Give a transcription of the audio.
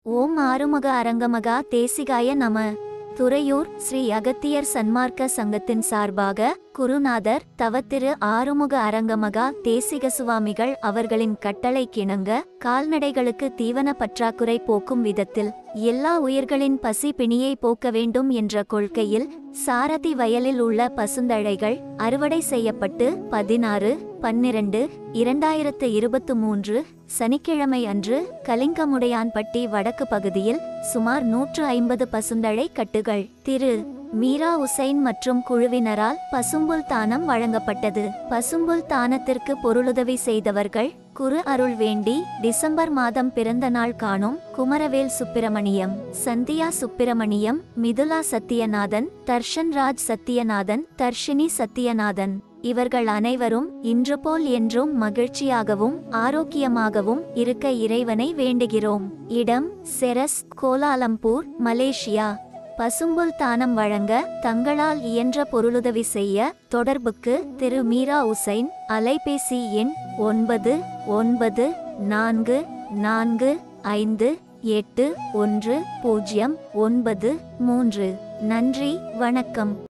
ஓம் ஆறுமுக அரங்கமகா தேசிகாய நம துறையூர் ஸ்ரீ அகத்தியர் சன்மார்க்க சங்கத்தின் சார்பாக குருநாதர் தவத்திரு ஆறுமுக அரங்கமகா தேசிக சுவாமிகள் அவர்களின் கட்டளை கிணங்க கால்நடைகளுக்கு தீவன பற்றாக்குறை போக்கும் விதத்தில் எல்லா உயிர்களின் பசி பிணியை போக்க வேண்டும் என்ற கொள்கையில் சாரதி வயலில் உள்ள பசுந்தழைகள் அறுவடை செய்யப்பட்டு பதினாறு பன்னிரண்டு இரண்டாயிரத்து இருபத்து மூன்று சனிக்கிழமை அன்று கலிங்கமுடையான்பட்டி வடக்கு பகுதியில் சுமார் நூற்று ஐம்பது பசுந்தழை கட்டுகள் திரு மீரா உசைன் மற்றும் குழுவினரால் பசும்புல் தானம் வழங்கப்பட்டது பசும்புல் தானத்திற்கு பொருளுதவி செய்தவர்கள் குரு அருள் வேண்டி டிசம்பர் மாதம் பிறந்த நாள் காணும் குமரவேல் சுப்பிரமணியம் சந்தியா சுப்பிரமணியம் மிதுலா சத்தியநாதன் தர்ஷன் ராஜ் சத்தியநாதன் தர்ஷினி சத்தியநாதன் இவர்கள் அனைவரும் இன்று போல் என்றும் மகிழ்ச்சியாகவும் ஆரோக்கியமாகவும் இருக்க இறைவனை வேண்டுகிறோம் இடம் செரஸ் கோலாலம்பூர் மலேசியா பசும்புல் தானம் வழங்க தங்களால் இயன்ற பொருளுதவி செய்ய தொடர்புக்கு திரு மீரா உசைன் அலைபேசி எண் ஒன்பது ஒன்பது நான்கு நான்கு ஐந்து எட்டு ஒன்று பூஜ்ஜியம் ஒன்பது மூன்று நன்றி வணக்கம்